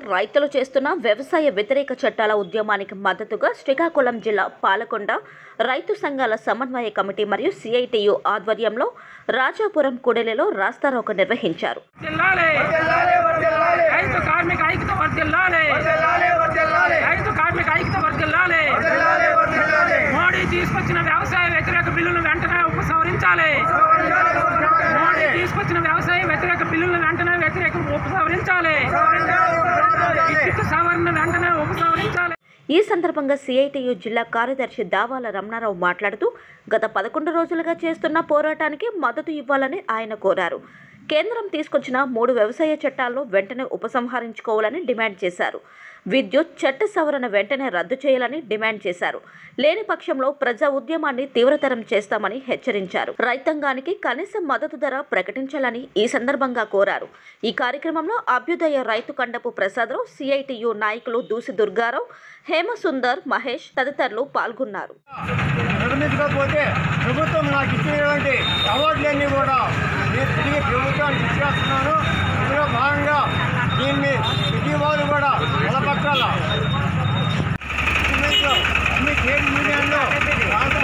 రైతులు చేస్తున్న వ్యవసాయ వ్యతిరేక చట్టాల ఉద్యమానికి మద్దతుగా శ్రీకాకుళం జిల్లా పాలకొండ రైతు సంఘాల సమన్వయ కమిటీ మరియు సిఐటియు ఆధ్వర్యంలో రాజాపురం కూడలిలో రాస్తారోకో నిర్వహించారు వర్ధిల్లాలి రైతు కార్మిక ఐక్యత వర్ధిల్లాలి రైతు కార్మిక ఐక్యత వర్ధిల్లాలి మోడీ తీసుకొచ్చిన వ్యవసాయ వ్యతిరేక బిల్లులను వెంటనే ఉపసంహరించాలి మోడీ తీసుకొచ్చిన వ్యవసాయ వ్యతిరేక బిల్లులను వెంటనే వ్యతిరేక ఉపసంహరించాలి విద్యుత్ సవరణ వెంటనే ఉపసంహరించాలి ఈ సందర్భంగా సిఐటియు జిల్లా కార్యదర్శి దావాల రమణారావు మాట్లాడుతూ గత పదకొండు రోజులుగా చేస్తున్న పోరాటానికి మద్దతు ఇవ్వాలని ఆయన కోరారు కేంద్రం తీసుకొచ్చిన మూడు వ్యవసాయ చట్టాలను వెంటనే ఉపసంహరించుకోవాలని డిమాండ్ చేశారు విద్యుత్ చట్ట సవరణ వెంటనే రద్దు చేయాలని డిమాండ్ చేశారు లేని పక్షంలో ప్రజా ఉద్యమాన్ని తీవ్రతరం చేస్తామని హెచ్చరించారు రైతాంగానికి కనీస మద్దతు ధర ప్రకటించాలని ఈ సందర్భంగా కోరారు ఈ కార్యక్రమంలో అభ్యుదయ రైతు కండపు ప్రసాదరావు సిఐటియు నాయకులు దూసి దుర్గారావు హేమసుందర్ మహేష్ తదితరులు పాల్గొన్నారు నిర్మించకపోతే ప్రభుత్వం నాకు ఇచ్చినటువంటి అవార్డులన్నీ కూడా నేను తిరిగి ప్రభుత్వానికి ఇచ్చేస్తున్నాను ఇందులో భాగంగా దీన్ని ప్రతి వాళ్ళు కూడా నిలబట్టాల అన్ని ట్రేడ్ యూనియన్లు